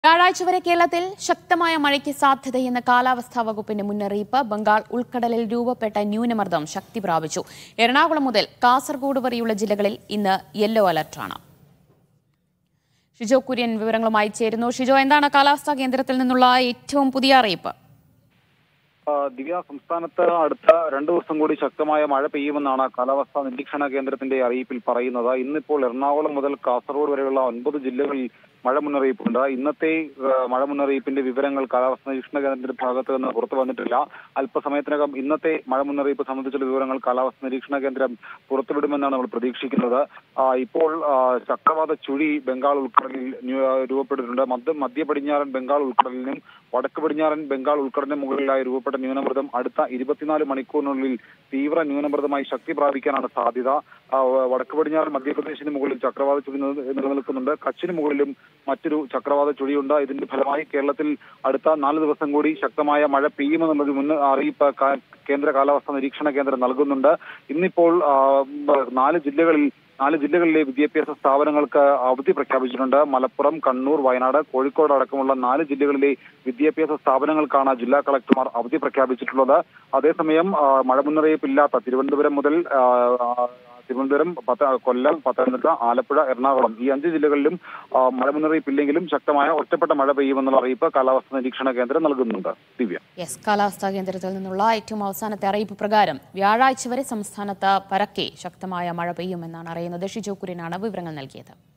വ്യാഴാഴ്ച വരെ കേരളത്തിൽ ശക്തമായ മഴയ്ക്ക് സാധ്യതയെന്ന കാലാവസ്ഥാ വകുപ്പിന്റെ മുന്നറിയിപ്പ് ബംഗാൾ ഉൾക്കടലിൽ രൂപപ്പെട്ട ന്യൂനമർദ്ദം ശക്തി പ്രാപിച്ചു എറണാകുളം മുതൽ കാസർഗോഡ് വരെയുള്ള ജില്ലകളിൽ ഇന്ന് യെല്ലോ അലർട്ടാണ് ഷിജോ കുര്യൻ വിവരങ്ങളുമായി ചേരുന്നു ഷിജോ എന്താണ് കാലാവസ്ഥാ കേന്ദ്രത്തിൽ നിന്നുള്ള ഏറ്റവും പുതിയ അറിയിപ്പ് ആ, ദിവ്യ സംസ്ഥാനത്ത് അടുത്ത രണ്ടു ദിവസം കൂടി ശക്തമായ മഴ പെയ്യുമെന്നാണ് കാലാവസ്ഥാ നിരീക്ഷണ കേന്ദ്രത്തിന്റെ അറിയിപ്പിൽ പറയുന്നത് ഇന്നിപ്പോൾ എറണാകുളം മുതൽ കാസർഗോഡ് വരെയുള്ള ഒൻപത് ജില്ലകളിൽ മഴ മുന്നറിയിപ്പുണ്ട് ഇന്നത്തെ ആ, മഴ മുന്നറിയിപ്പിന്റെ വിവരങ്ങൾ കാലാവസ്ഥാ നിരീക്ഷണ കേന്ദ്രത്തിന്റെ ഭാഗത്ത് നിന്ന് പുറത്തു വന്നിട്ടില്ല അല്പസമയത്തിനകം ഇന്നത്തെ മഴ മുന്നറിയിപ്പ് സംബന്ധിച്ചുള്ള വിവരങ്ങൾ കാലാവസ്ഥാ നിരീക്ഷണ കേന്ദ്രം പുറത്തുവിടുമെന്നാണ് നമ്മൾ പ്രതീക്ഷിക്കുന്നത് ആ, ഇപ്പോൾ ആ, ചക്രവാത ചുഴി ബംഗാൾ ഉൾക്കടലിൽ ന്യൂ- ആ, രൂപപ്പെട്ടിട്ടുണ്ട് മധ്യ മധ്യ പടിഞ്ഞാറൻ ബംഗാൾ ഉൾക്കടലിനും വടക്ക് പടിഞ്ഞാറൻ ബംഗാൾ ഉൾക്കടലിന് മുകളിലായി രൂപപ്പെട്ട ന്യൂനമർദ്ദം അടുത്ത ഇരുപത്തിനാല് മണിക്കൂറിനുള്ളിൽ തീവ്ര ന്യൂനമർദ്ദമായി ശക്തി പ്രാപിക്കാനാണ് സാധ്യത ആ, വ- വടക്ക് പടിഞ്ഞാറൻ മധ്യപ്രദേശിന് മുകളിൽ ചക്രവാത ചുഴി നില- നിലനിൽക്കുന്നുണ്ട് കച്ചിന് മുകളിലും മറ്റൊരു ചക്രവാത ചുഴിയുണ്ട് ഇതിന്റെ ഫലമായി കേരളത്തിൽ അടുത്ത നാല് ദിവസം കൂടി ശക്തമായ മഴ പെയ്യുമെന്നുള്ളത് മുൻ അറിയിപ്പ് കാ- കേന്ദ്ര കാലാവസ്ഥാ നിരീക്ഷണ കേന്ദ്രം നൽകുന്നുണ്ട് ഇന്നിപ്പോൾ ആ, ബ- നാല് ജില്ലകളിൽ നാല് ജില്ലകളിലെ വിദ്യാഭ്യാസ സ്ഥാപനങ്ങൾക്ക് അവധി പ്രഖ്യാപിച്ചിട്ടുണ്ട് മലപ്പുറം കണ്ണൂർ വയനാട് കോഴിക്കോട് അടക്കമുള്ള നാല് ജില്ലകളിലെ വിദ്യാഭ്യാസ സ്ഥാപനങ്ങൾക്കാണ് ജില്ലാ കളക്ടർമാർ അവധി പ്രഖ്യാപിച്ചിട്ടുള്ളത് അതേസമയം ആ, മഴ മുന്നറിയിപ്പില്ലാത്ത തിരുവനന്തപുരം മുതൽ ആ, ആ, തിരുവനന്തപുരം പത്ത കൊല്ലം പത്തനംതിട്ട ആലപ്പുഴ എറണാകുളം ഈ അഞ്ച് ജില്ലകളിലും ആ, മഴ മുന്നറിയിപ്പില്ലെങ്കിലും ശക്തമായ ഒറ്റപ്പെട്ട മഴ പെയ്യുമെന്നുള്ള അറിയിപ്പ് കാലാവസ്ഥാ നിരീക്ഷണ കേന്ദ്രം നൽകുന്നുണ്ട് ദിവ്യ യെസ് കാലാവസ്ഥാ കേന്ദ്രത്തിൽ നിന്നുള്ള ഏറ്റവും അവസാനത്തെ അറിയിപ്പ് പ്രകാരം വ്യാഴാഴ്ച വരെ സംസ്ഥാനത്ത് പരക്കെ ശക്തമായ മഴ പെയ്യുമെന്നാണ് അറിയുന്നത് ഷിജോ കുര്യനാണ് വിവരങ്ങൾ നൽകിയത്